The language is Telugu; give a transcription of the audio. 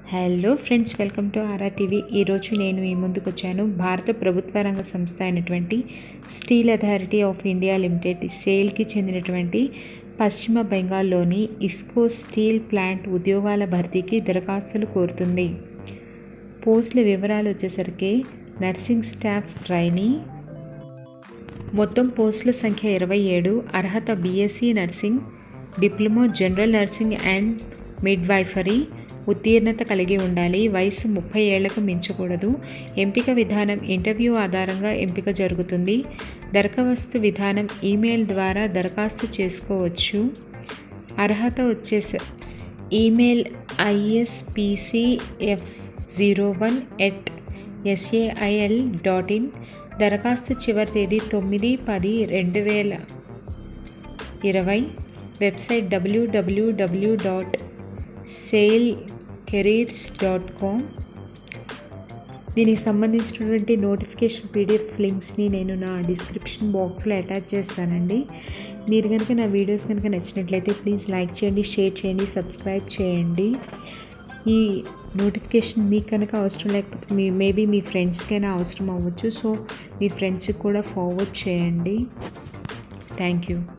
hello friends welcome to RR TV ఈరోజు నేను మీ ముందుకు వచ్చాను భారత ప్రభుత్వ రంగ సంస్థ అయినటువంటి steel authority of India limited సేల్కి చెందినటువంటి పశ్చిమ బెంగాల్లోని ఇస్కో స్టీల్ ప్లాంట్ ఉద్యోగాల భర్తీకి దరఖాస్తులు కోరుతుంది పోస్టుల వివరాలు వచ్చేసరికి నర్సింగ్ స్టాఫ్ ట్రైనీ మొత్తం పోస్టుల సంఖ్య ఇరవై ఏడు అర్హత BSc nursing diploma general nursing and midwifery ఉత్తీర్ణత కలిగి ఉండాలి వయసు ముప్పై ఏళ్లకు మించకూడదు ఎంపిక విధానం ఇంటర్వ్యూ ఆధారంగా ఎంపిక జరుగుతుంది దరఖాస్తు విధానం ఈమెయిల్ ద్వారా దరఖాస్తు చేసుకోవచ్చు అర్హత వచ్చేసి email ISPCF zero one at SAIL dot in దరఖాస్తు చివరి తేదీ తొమ్మిది పది రెండు వేల ఇరవై వెబ్సైట్ డబ్ల్యూడబ్ల్యూడబ్ల్యూ dot sail careers dot com దీనికి సంబంధించినటువంటి నోటిఫికేషన్ పీడిఎఫ్ లింక్స్ని నేను నా డిస్క్రిప్షన్ బాక్స్లో అటాచ్ చేస్తానండి మీరు కనుక నా వీడియోస్ కనుక నచ్చినట్లయితే ప్లీజ్ లైక్ చేయండి షేర్ చేయండి సబ్స్క్రైబ్ చేయండి ఈ నోటిఫికేషన్ మీకు కనుక అవసరం లేకపోతే మీ మేబీ మీ ఫ్రెండ్స్కైనా అవసరం అవ్వచ్చు సో మీ ఫ్రెండ్స్కి కూడా ఫార్వర్డ్ చేయండి థ్యాంక్ యూ